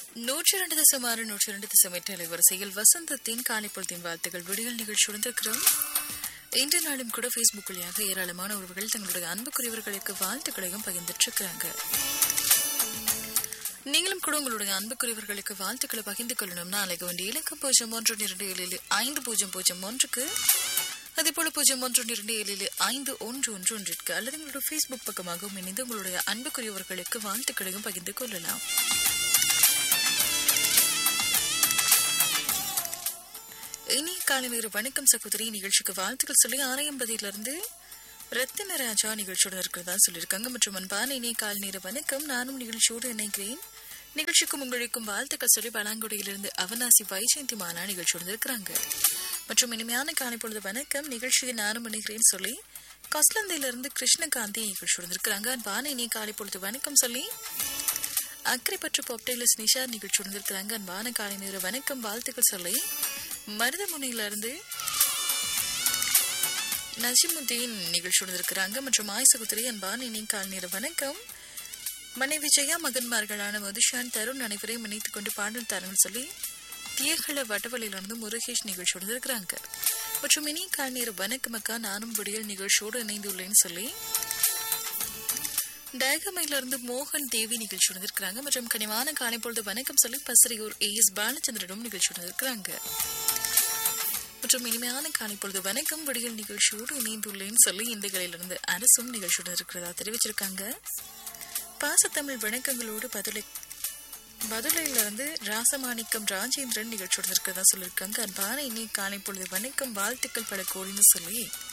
நூற்றி இரண்டு தசம் ஆறு நூற்றி இரண்டு தசம் எட்டு அலைவரிசையில் வசந்தத்தின் காலைப்பொழுதின் வாழ்த்துக்கள் விடியல் நிகழ்ச்சியுடன் இருக்கிறோம் இன்று நாளும் கூட ஃபேஸ்புக் வழியாக ஏராளமான உறவுகள் தங்களுடைய அன்புக்குரியவர்களுக்கு வாழ்த்துக்களையும் பகிர்ந்துட்டு இருக்கிறாங்க நீங்களும் கூட உங்களுடைய அன்புக்குரியவர்களுக்கு வாழ்த்துக்களை பகிர்ந்து கொள்ளணும்னா அழைக்க வேண்டிய இலக்கம் பூஜ்ஜியம் ஒன்று இரண்டு ஏழு ஐந்து பூஜ்ஜியம் பூஜ்ஜியம் ஒன்றுக்கு அதே போல பூஜ்ஜியம் ஒன்று இரண்டு ஏழு ஐந்து ஒன்று ஒன்று ஒன்றிற்கு அல்லது உங்களுடைய ஃபேஸ்புக் பக்கமாகவும் இணைந்து உங்களுடைய அன்புக்குரியவர்களுக்கு வாழ்த்துக்களையும் பகிர்ந்து கொள்ளலாம் இனி காலை நேர வணக்கம் சகோதரி நிகழ்ச்சிக்கு வாழ்த்துக்கள் சொல்லி ஆரையம்பதியிலிருந்து ரத்தின ராஜா நிகழ்ச்சியோட இருக்கிறதா சொல்லியிருக்காங்க மற்றும் அன்பான இணைய காலை நேர வணக்கம் நானும் நிகழ்ச்சியோடு இணைக்கிறேன் நிகழ்ச்சிக்கும் உங்களுக்கும் வாழ்த்துக்கள் சொல்லி பலாங்குடியிலிருந்து அவனாசி வைஜெயந்தி மாலா நிகழ்ச்சியோடு இருக்கிறாங்க மற்றும் இனிமையான காலை பொழுது வணக்கம் நிகழ்ச்சியை நானும் இணைகிறேன் சொல்லி கஸ்லந்தையிலிருந்து கிருஷ்ணகாந்தி நிகழ்ச்சியோடு இருக்கிறாங்க அன்பான இணைய காலை பொழுது வணக்கம் சொல்லி அக்கறைப்பற்று பாப்டைலஸ் நிஷா நிகழ்ச்சியோடு இருக்கிறாங்க அன்பான காலை நேர வணக்கம் வாழ்த்துக்கள் சொல்லி மருதமுனையிலிருந்து நஜிமுத்தீன் நிகழ்ச்சியோடு இருக்கிறாங்க மற்றும் ஆய் சகோதரி அன்பான இனி கால் நேர வணக்கம் மனைவி ஜெயா மகன்மார்களான மதுஷான் தருண் அனைவரையும் இணைத்துக் கொண்டு பாடல் தரணும் சொல்லி தியர்கள வட்டவலையிலிருந்து முருகேஷ் நிகழ்ச்சியோடு இருக்கிறாங்க மற்றும் இனி கால் நேர வணக்கம் அக்கா நானும் விடியல் நிகழ்ச்சியோடு இணைந்துள்ளேன்னு சொல்லி டயகமையிலிருந்து மோகன் தேவி நிகழ்ச்சியோடு இருக்கிறாங்க மற்றும் கனிவான காலை பொழுது வணக்கம் சொல்லி பசரியூர் ஏ எஸ் பாலச்சந்திரனும் நிகழ்ச்சியோடு இருக்கிறாங்க மற்றும் இனிமையான காலை பொழுது வணக்கம் விடியல் நிகழ்ச்சியோடு இணைந்துள்ளேன்னு சொல்லி இந்துகளிலிருந்து அரசும் நிகழ்ச்சியோடு இருக்கிறதா தெரிவிச்சிருக்காங்க பாசத்தமிழ் வணக்கங்களோடு பதிலை பதிலையிலிருந்து ராசமாணிக்கம் ராஜேந்திரன் நிகழ்ச்சியோடு இருக்கிறதா சொல்லியிருக்காங்க அன்பான இனி காலை பொழுது வணக்கம் வாழ்த்துக்கள் பல கோடின்னு சொல்லி